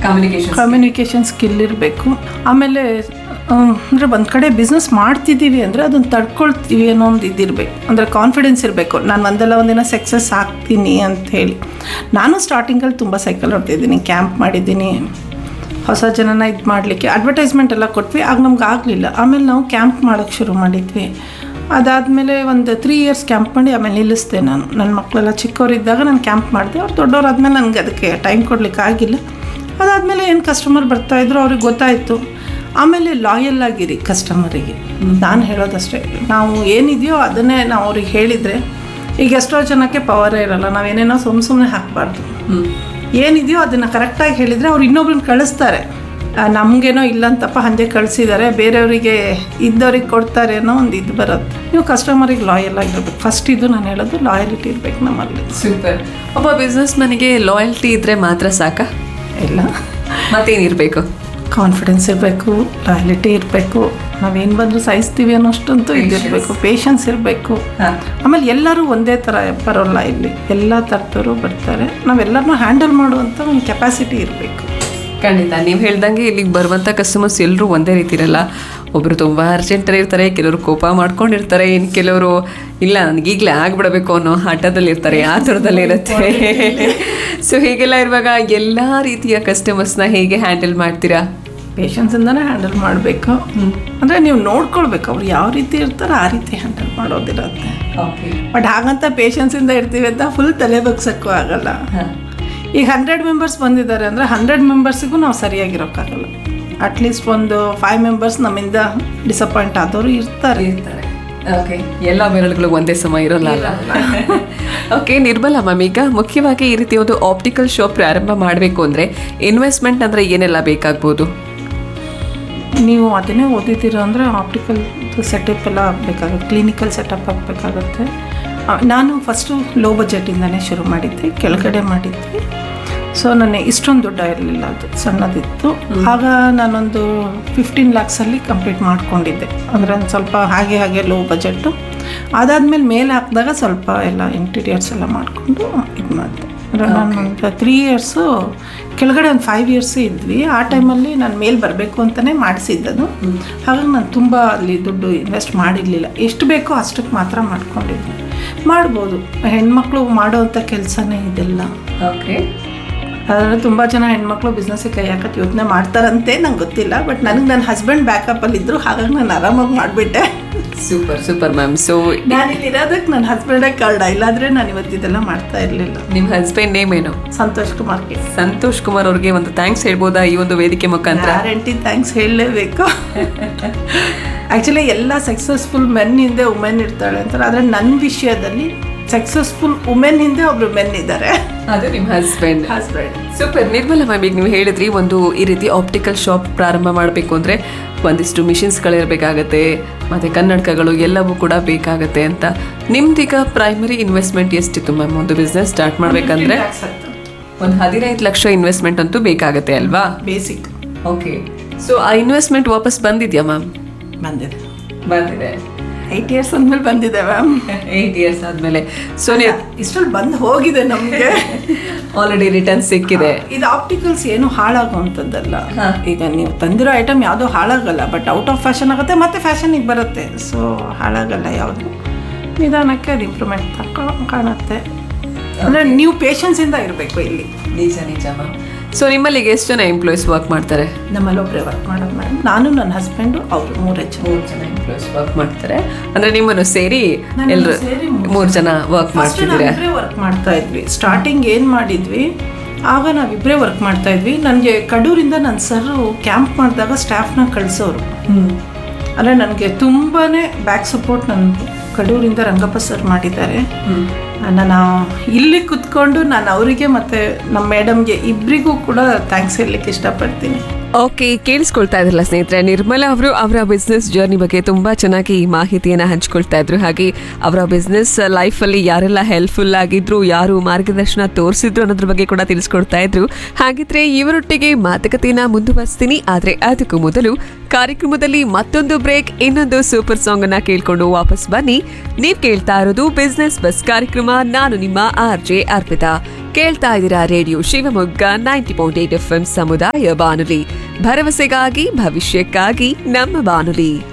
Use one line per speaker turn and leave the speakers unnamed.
communication
communication skill ಇರಬೇಕು ಆಮೇಲೆ ಅಂದರೆ ಒಂದು ಕಡೆ ಬಿಸ್ನೆಸ್ ಮಾಡ್ತಿದ್ದೀವಿ ಅಂದರೆ ಅದನ್ನು ತಡ್ಕೊಳ್ತೀವಿ ಅನ್ನೋ ಒಂದು ಇದಿರಬೇಕು ಅಂದರೆ ಕಾನ್ಫಿಡೆನ್ಸ್ ಇರಬೇಕು ನಾನು ಒಂದಲ್ಲ ಒಂದಿನ ಸಕ್ಸಸ್ ಆಗ್ತೀನಿ ಅಂತ ಹೇಳಿ ನಾನು ಸ್ಟಾರ್ಟಿಂಗಲ್ಲಿ ತುಂಬ ಸೈಕಲ್ ಹೊಡ್ತಿದ್ದೀನಿ ಕ್ಯಾಂಪ್ ಮಾಡಿದ್ದೀನಿ ಹೊಸ ಜನನ ಇದು ಮಾಡಲಿಕ್ಕೆ ಅಡ್ವರ್ಟೈಸ್ಮೆಂಟ್ ಎಲ್ಲ ಕೊಟ್ವಿ ಆಗ ನಮ್ಗೆ ಆಗಲಿಲ್ಲ ಆಮೇಲೆ ನಾವು ಕ್ಯಾಂಪ್ ಮಾಡೋಕ್ಕೆ ಶುರು ಮಾಡಿದ್ವಿ ಅದಾದಮೇಲೆ ಒಂದು ತ್ರೀ ಇಯರ್ಸ್ ಕ್ಯಾಂಪ್ ಮಾಡಿ ಆಮೇಲೆ ನಿಲ್ಲಿಸ್ದೆ ನಾನು ನನ್ನ ಮಕ್ಕಳೆಲ್ಲ ಚಿಕ್ಕವರಿದ್ದಾಗ ನಾನು ಕ್ಯಾಂಪ್ ಮಾಡಿದೆ ಅವ್ರು ದೊಡ್ಡವರಾದ್ಮೇಲೆ ನನಗೆ ಅದಕ್ಕೆ ಟೈಮ್ ಕೊಡ್ಲಿಕ್ಕೆ ಆಗಿಲ್ಲ ಅದಾದಮೇಲೆ ಏನು ಕಸ್ಟಮರ್ ಬರ್ತಾಯಿದ್ರು ಅವ್ರಿಗೆ ಗೊತ್ತಾಯಿತು ಆಮೇಲೆ ಲಾಯಲ್ ಆಗಿರಿ ಕಸ್ಟಮರಿಗೆ ನಾನು ಹೇಳೋದಷ್ಟೇ ನಾವು ಏನಿದೆಯೋ ಅದನ್ನೇ ನಾವು ಅವ್ರಿಗೆ ಹೇಳಿದರೆ ಈಗ ಎಷ್ಟೋ ಜನಕ್ಕೆ ಪವರೇ ಇರಲ್ಲ ನಾವೇನೇನೋ ಸುಮ್ಮ ಸುಮ್ಮನೆ ಹಾಕಬಾರ್ದು ಏನಿದೆಯೋ ಅದನ್ನು ಕರೆಕ್ಟಾಗಿ ಹೇಳಿದರೆ ಅವ್ರು ಇನ್ನೊಬ್ರನ್ನ ಕಳಿಸ್ತಾರೆ ಆ, ನಮಗೇನೋ ಇಲ್ಲ ಅಂತಪ್ಪ ಹಂಗೆ ಕಳಿಸಿದ್ದಾರೆ ಬೇರೆಯವರಿಗೆ ಇದ್ದವ್ರಿಗೆ ಕೊಡ್ತಾರೆ ಅನ್ನೋ ಒಂದು ಇದು ಬರುತ್ತೆ ನೀವು ಕಸ್ಟಮರಿಗೆ ಲಾಯಲ್ ಆಗಿರ್ಬೇಕು ಫಸ್ಟ್ ಇದು ನಾನು ಹೇಳೋದು ಲಾಯಲಿಟಿ ಇರಬೇಕು ನಮ್ಮಲ್ಲಿ
ಸೂಪರ್ ಒಬ್ಬ ಬಿಸ್ನೆಸ್ ಮನಿಗೆ ಲಾಯಲ್ಟಿ ಇದ್ರೆ ಮಾತ್ರ ಸಾಕಾ
ಇಲ್ಲ
ಮತ್ತೇನಿರ್ಬೇಕು
ಕಾನ್ಫಿಡೆನ್ಸ್ ಇರಬೇಕು ಲಾಯಲಿಟಿ ಇರಬೇಕು ನಾವೇನು ಬಂದರೂ ಸಹಿಸ್ತೀವಿ ಅನ್ನೋಷ್ಟಂತೂ ಇದಿರಬೇಕು ಪೇಷನ್ಸ್ ಇರಬೇಕು ಆಮೇಲೆ ಎಲ್ಲರೂ ಒಂದೇ ಥರ ಬರೋಲ್ಲ ಇಲ್ಲಿ ಎಲ್ಲ ಥರದವರು ಬರ್ತಾರೆ ನಾವೆಲ್ಲರನ್ನೂ ಹ್ಯಾಂಡಲ್ ಮಾಡುವಂಥ ಒಂದು ಕೆಪಾಸಿಟಿ ಇರಬೇಕು
ಖಂಡಿತ ನೀವು ಹೇಳ್ದಂಗೆ ಇಲ್ಲಿಗೆ ಬರುವಂಥ ಕಸ್ಟಮರ್ಸ್ ಎಲ್ಲರೂ ಒಂದೇ ರೀತಿ ಇರಲ್ಲ ಒಬ್ರು ತುಂಬ ಅರ್ಜೆಂಟಲ್ಲಿ ಇರ್ತಾರೆ ಕೆಲವರು ಕೋಪ ಮಾಡ್ಕೊಂಡಿರ್ತಾರೆ ಇನ್ನು ಕೆಲವರು ಇಲ್ಲ ನನಗೆ ಈಗಲೇ ಆಗ್ಬಿಡಬೇಕು ಅನ್ನೋ ಹಠದಲ್ಲಿ ಇರ್ತಾರೆ ಆ ಥರದಲ್ಲಿ ಇರುತ್ತೆ ಸೊ ಹೀಗೆಲ್ಲ ಇರುವಾಗ ಎಲ್ಲ ರೀತಿಯ ಕಸ್ಟಮರ್ಸ್ನ ಹೇಗೆ ಹ್ಯಾಂಡಲ್ ಮಾಡ್ತೀರಾ
ಪೇಷನ್ಸಿಂದನೇ ಹ್ಯಾಂಡಲ್ ಮಾಡಬೇಕು ಅಂದರೆ ನೀವು ನೋಡ್ಕೊಳ್ಬೇಕು ಅವ್ರು ಯಾವ ರೀತಿ ಇರ್ತಾರೋ ಆ ರೀತಿ ಹ್ಯಾಂಡಲ್ ಮಾಡೋದಿರುತ್ತೆ ಬಟ್ ಹಾಗಂತ ಪೇಷನ್ಸಿಂದ ಇರ್ತೀವಿ ಅಂತ ಫುಲ್ ತಲೆ ಬಗ್ಸೋಕ್ಕೂ ಆಗಲ್ಲ ಈಗ ಹಂಡ್ರೆಡ್ ಮೆಂಬರ್ಸ್ ಬಂದಿದ್ದಾರೆ ಅಂದರೆ ಹಂಡ್ರೆಡ್ ಮೆಂಬರ್ಸಿಗೂ ನಾವು ಸರಿಯಾಗಿರೋಕ್ಕಾಗಲ್ಲ ಅಟ್ಲೀಸ್ಟ್ ಒಂದು ಫೈವ್ ಮೆಂಬರ್ಸ್ ನಮ್ಮಿಂದ ಡಿಸಪಾಯಿಂಟ್ ಆದವರು ಇರ್ತಾರೆ
ಇರ್ತಾರೆ ಓಕೆ ಎಲ್ಲ ಬೆರಳುಗಳು ಒಂದೇ ಸಮ ಇರೋಲ್ಲ ಅಲ್ಲ ಓಕೆ ನಿರ್ಮಲಾ ಮ್ಯಾಮ್ ಈಗ ಮುಖ್ಯವಾಗಿ ಈ ರೀತಿ ಒಂದು ಆಪ್ಟಿಕಲ್ ಶಾಪ್ ಪ್ರಾರಂಭ ಮಾಡಬೇಕು ಅಂದರೆ ಇನ್ವೆಸ್ಟ್ಮೆಂಟ್ ಅಂದರೆ ಏನೆಲ್ಲ ಬೇಕಾಗ್ಬೋದು
ನೀವು ಅದನ್ನೇ ಓದಿದ್ದೀರ ಅಂದರೆ ಆಪ್ಟಿಕಲ್ ಸೆಟಪ್ ಎಲ್ಲ ಬೇಕಾಗುತ್ತೆ ಕ್ಲಿನಿಕಲ್ ಸೆಟಪ್ ಆಗಬೇಕಾಗುತ್ತೆ ಆ, ನಾನು ಫಸ್ಟು ಲೋ ಬಜೆಟಿಂದನೇ ಶುರು ಮಾಡಿದ್ದೆ ಕೆಳಗಡೆ ಮಾಡಿದ್ದೆ ಸೊ ನನಗೆ ಇಷ್ಟೊಂದು ದುಡ್ಡು ಇರಲಿಲ್ಲ ಅದು ಸಣ್ಣದಿತ್ತು ಆಗ ನಾನೊಂದು ಫಿಫ್ಟೀನ್ ಲ್ಯಾಕ್ಸಲ್ಲಿ ಕಂಪ್ಲೀಟ್ ಮಾಡ್ಕೊಂಡಿದ್ದೆ ಅಂದರೆ ಒಂದು ಸ್ವಲ್ಪ ಹಾಗೆ ಹಾಗೆ ಲೋ ಬಜೆಟು ಅದಾದಮೇಲೆ ಮೇಲೆ ಹಾಕಿದಾಗ ಸ್ವಲ್ಪ ಎಲ್ಲ ಇಂಟೀರಿಯರ್ಸ್ ಎಲ್ಲ ಮಾಡಿಕೊಂಡು ಇದು ಮಾಡಿದೆ ಅಂದರೆ ನಾನು ಒಂದು ತ್ರೀ ಇಯರ್ಸು ಕೆಳಗಡೆ ಒಂದು ಫೈವ್ ಇಯರ್ಸ್ ಇದ್ವಿ ಆ ಟೈಮಲ್ಲಿ ನಾನು ಮೇಲೆ ಬರಬೇಕು ಅಂತಲೇ ಮಾಡಿಸಿದ್ದದು ಹಾಗಾಗಿ ನಾನು ತುಂಬ ಅಲ್ಲಿ ದುಡ್ಡು ಇನ್ವೆಸ್ಟ್ ಮಾಡಿರಲಿಲ್ಲ ಎಷ್ಟು ಬೇಕೋ ಅಷ್ಟಕ್ಕೆ ಮಾತ್ರ ಮಾಡ್ಕೊಂಡಿದ್ದೆ ಮಾಡ್ಬೋದು ಹೆಣ್ಮಕ್ಳು ಮಾಡೋವಂಥ ಕೆಲಸನೇ ಇದೆಲ್ಲ
ಓಕೆ
ಆದರೆ ತುಂಬ ಜನ ಹೆಣ್ಮಕ್ಳು ಬಿಸ್ನೆಸ್ಸಿಗೆ ಕೈ ಹಾಕಕ್ಕೆ ಯೋಚನೆ ಮಾಡ್ತಾರಂತೆ ನಂಗೆ ಗೊತ್ತಿಲ್ಲ ಬಟ್ ನನಗೆ ನನ್ನ ಹಸ್ಬೆಂಡ್ ಬ್ಯಾಕಪ್ಪಲ್ಲಿ ಇದ್ದರು ಹಾಗಾಗಿ ನಾನು ಆರಾಮಾಗಿ ಮಾಡಿಬಿಟ್ಟೆ
ಸೂಪರ್ ಸೂಪರ್ ಮ್ಯಾಮ್ ಸೊ
ನಾನು ಇಲ್ಲಿ ಇರೋದಕ್ಕೆ ನನ್ನ ಹಸ್ಬೆಂಡೇ ಕಾರಣ ಇಲ್ಲಾಂದರೆ ನಾನು ಇವತ್ತಿದೆಲ್ಲ ಮಾಡ್ತಾ ಇರಲಿಲ್ಲ
ನಿಮ್ಮ ಹಸ್ಬೆಂಡ್ ನೇಮ್ ಏನು
ಸಂತೋಷ್ ಕುಮಾರ್ಗೆ
ಸಂತೋಷ್ ಕುಮಾರ್ ಅವ್ರಿಗೆ ಒಂದು ಥ್ಯಾಂಕ್ಸ್ ಹೇಳ್ಬೋದಾ ಈ ಒಂದು ವೇದಿಕೆ ಮುಖಾಂತರ
ಗ್ಯಾರಂಟಿ ಥ್ಯಾಂಕ್ಸ್ ಹೇಳಲೇಬೇಕು ಆ್ಯಕ್ಚುಲಿ ಎಲ್ಲ ಸಕ್ಸಸ್ಫುಲ್ ಮೆನ್ ಹಿಂದೆ ವುಮೆನ್ ಇರ್ತಾಳೆ ಅಂತಾರೆ ಆದರೆ ನನ್ನ ವಿಷಯದಲ್ಲಿ ಸಕ್ಸಸ್ಫುಲ್ ವುಮೆನ್ ಹಿಂದೆ ಒಬ್ರು ಮೆನ್ ಇದ್ದಾರೆ
ಅದು ನಿಮ್ಮ husband
husband
super Nirmala ma'am ಈಗ ನೀವು ಹೇಳಿದ್ರಿ ಒಂದು ಈ ರೀತಿ ಆಪ್ಟಿಕಲ್ ಶಾಪ್ ಪ್ರಾರಂಭ ಮಾಡಬೇಕು ಅಂದರೆ ಒಂದಿಷ್ಟು ಮಿಷಿನ್ಸ್ಗಳಿರಬೇಕಾಗತ್ತೆ ಮತ್ತು ಕನ್ನಡಕಗಳು ಎಲ್ಲವೂ ಕೂಡ ಬೇಕಾಗತ್ತೆ ಅಂತ ನಿಮ್ದೀಗ ಪ್ರೈಮರಿ ಇನ್ವೆಸ್ಟ್ಮೆಂಟ್ ಎಷ್ಟಿತ್ತು ಮ್ಯಾಮ್ ಒಂದು ಬಿಸ್ನೆಸ್ ಸ್ಟಾರ್ಟ್ ಮಾಡಬೇಕಂದ್ರೆ ಒಂದು ಹದಿನೈದು ಲಕ್ಷ ಇನ್ವೆಸ್ಟ್ಮೆಂಟ್ ಅಂತೂ ಬೇಕಾಗತ್ತೆ ಅಲ್ವಾ
ಬೇಸಿಕ್
ಓಕೆ ಸೊ ಆ ಇನ್ವೆಸ್ಟ್ಮೆಂಟ್ ವಾಪಸ್ ಬಂದಿದ್ಯಾ ಮ್ಯಾಮ್
ಬಂದಿದೆ
ಬಂದಿದೆ
ಏಯ್ಟ್ ಇಯರ್ಸ್ ಅಂದಮೇಲೆ ಬಂದಿದೆ ಮ್ಯಾಮ್
ಏಯ್ಟ್ ಇಯರ್ಸ್ ಆದಮೇಲೆ ಸೊ ನೀವು
ಇಷ್ಟರಲ್ಲಿ ಬಂದು ಹೋಗಿದೆ ನಮಗೆ
ಆಲ್ರೆಡಿ ರಿಟರ್ನ್ ಸಿಕ್ಕಿದೆ
ಇದು ಆಪ್ಟಿಕಲ್ಸ್ ಏನು ಹಾಳಾಗುವಂಥದ್ದಲ್ಲ ಈಗ ನೀವು ತಂದಿರೋ ಐಟಮ್ ಯಾವುದೋ ಹಾಳಾಗಲ್ಲ ಬಟ್ ಔಟ್ ಆಫ್ ಫ್ಯಾಷನ್ ಆಗುತ್ತೆ ಮತ್ತೆ ಫ್ಯಾಷನಿಗೆ ಬರುತ್ತೆ ಸೊ ಹಾಳಾಗಲ್ಲ ಯಾವುದು ನಿಧಾನಕ್ಕೆ ಅದು ಇಂಪ್ರೂವ್ಮೆಂಟ್ ತಕ್ಕ ಕಾಣುತ್ತೆ ಅಂದರೆ ನೀವು ಪೇಷನ್ಸಿಂದ ಇರಬೇಕು ಇಲ್ಲಿ
ನಿಜ ನಿಜ ಮ್ಯಾಮ್ ಸೊ ನಿಮ್ಮಲ್ಲಿ ಈಗ ಎಷ್ಟು ಜನ ಎಂಪ್ಲಾಯೀಸ್ ವರ್ಕ್ ಮಾಡ್ತಾರೆ
ನಮ್ಮಲ್ಲಿ ಒಬ್ಬರೇ ವರ್ಕ್ ಮಾಡೋದು ಮೇಡಮ್ ನಾನು ನನ್ನ ಹಸ್ಬೆಂಡು ಅವರು ಮೂರೇ ಜನ
ಮೂರು ಜನ ಎಂಪ್ಲಾಯೀಸ್ ವರ್ಕ್ ಮಾಡ್ತಾರೆ ಅಂದ್ರೆ ನಿಮ್ಮನ್ನು ಸೇರಿ
ನನ್ನನ್ನು
ಎಲ್ಲರೂ
ಸೇರಿ
ಮೂರು ಜನ ವರ್ಕ್ ಮಾಡ್ತಿದ್ದೀರಾ
ಇಬ್ಬರೇ ವರ್ಕ್ ಮಾಡ್ತಾ ಇದ್ವಿ ಸ್ಟಾರ್ಟಿಂಗ್ ಏನು ಮಾಡಿದ್ವಿ ಆಗ ನಾವಿಬ್ಬರೇ ವರ್ಕ್ ಮಾಡ್ತಾ ಇದ್ವಿ ನನಗೆ ಕಡೂರಿಂದ ನನ್ನ ಸರ್ ಕ್ಯಾಂಪ್ ಮಾಡಿದಾಗ ಸ್ಟಾಫ್ನ ಕಳಿಸೋರು ಅಂದರೆ ನನಗೆ ತುಂಬಾ ಬ್ಯಾಕ್ ಸಪೋರ್ಟ್ ನನ್ನ ಕಡೂರಿಂದ ರಂಗಪ್ಪ ಸರ್ ಮಾಡಿದ್ದಾರೆ ನಾನು ಇಲ್ಲಿ ಕುತ್ಕೊಂಡು ನಾನು ಅವರಿಗೆ ಮತ್ತು ನಮ್ಮ ಮೇಡಮ್ಗೆ ಇಬ್ಬರಿಗೂ ಕೂಡ ಥ್ಯಾಂಕ್ಸ್ ಹೇಳಲಿಕ್ಕೆ ಇಷ್ಟಪಡ್ತೀನಿ
ಓಕೆ ಕೇಳಿಸ್ಕೊಳ್ತಾ ಇದ್ರಲ್ಲ ಸ್ನೇಹಿತರೆ ನಿರ್ಮಲಾ ಅವರು ಅವರ ಬಿಸ್ನೆಸ್ ಜರ್ನಿ ಬಗ್ಗೆ ತುಂಬಾ ಚೆನ್ನಾಗಿ ಈ ಮಾಹಿತಿಯನ್ನ ಹಂಚ್ಕೊಳ್ತಾ ಇದ್ರು ಹಾಗೆ ಅವರ ಬಿಸ್ನೆಸ್ ಲೈಫಲ್ಲಿ ಯಾರೆಲ್ಲ ಹೆಲ್ಪ್ಫುಲ್ ಆಗಿದ್ರು ಯಾರು ಮಾರ್ಗದರ್ಶನ ತೋರಿಸಿದ್ರು ಅನ್ನೋದ್ರ ಬಗ್ಗೆ ಕೂಡ ತಿಳಿಸ್ಕೊಡ್ತಾ ಇದ್ರು ಹಾಗಿದ್ರೆ ಇವರೊಟ್ಟಿಗೆ ಮಾತುಕತೆಯನ್ನ ಮುಂದುವರಿಸ್ತೀನಿ ಆದ್ರೆ ಅದಕ್ಕೂ ಮೊದಲು ಕಾರ್ಯಕ್ರಮದಲ್ಲಿ ಮತ್ತೊಂದು ಬ್ರೇಕ್ ಇನ್ನೊಂದು ಸೂಪರ್ ಸಾಂಗ್ ಅನ್ನ ಕೇಳ್ಕೊಂಡು ವಾಪಸ್ ಬನ್ನಿ ನೀವ್ ಕೇಳ್ತಾ ಇರೋದು ಬಿಸ್ನೆಸ್ ಬಸ್ ಕಾರ್ಯಕ್ರಮ ನಾನು ನಿಮ್ಮ ಆರ್ ಜೆ ಅರ್ಪಿತಾ ಕೇಳ್ತಾ ಇದ್ದೀರಾ radio Shivamogga ninety point eight F ಸಮುದಾಯ ಬಾನುಲಿ ಭರವಸೆಗಾಗಿ ಭವಿಷ್ಯಕ್ಕಾಗಿ ನಮ್ಮ ಬಾನುಲಿ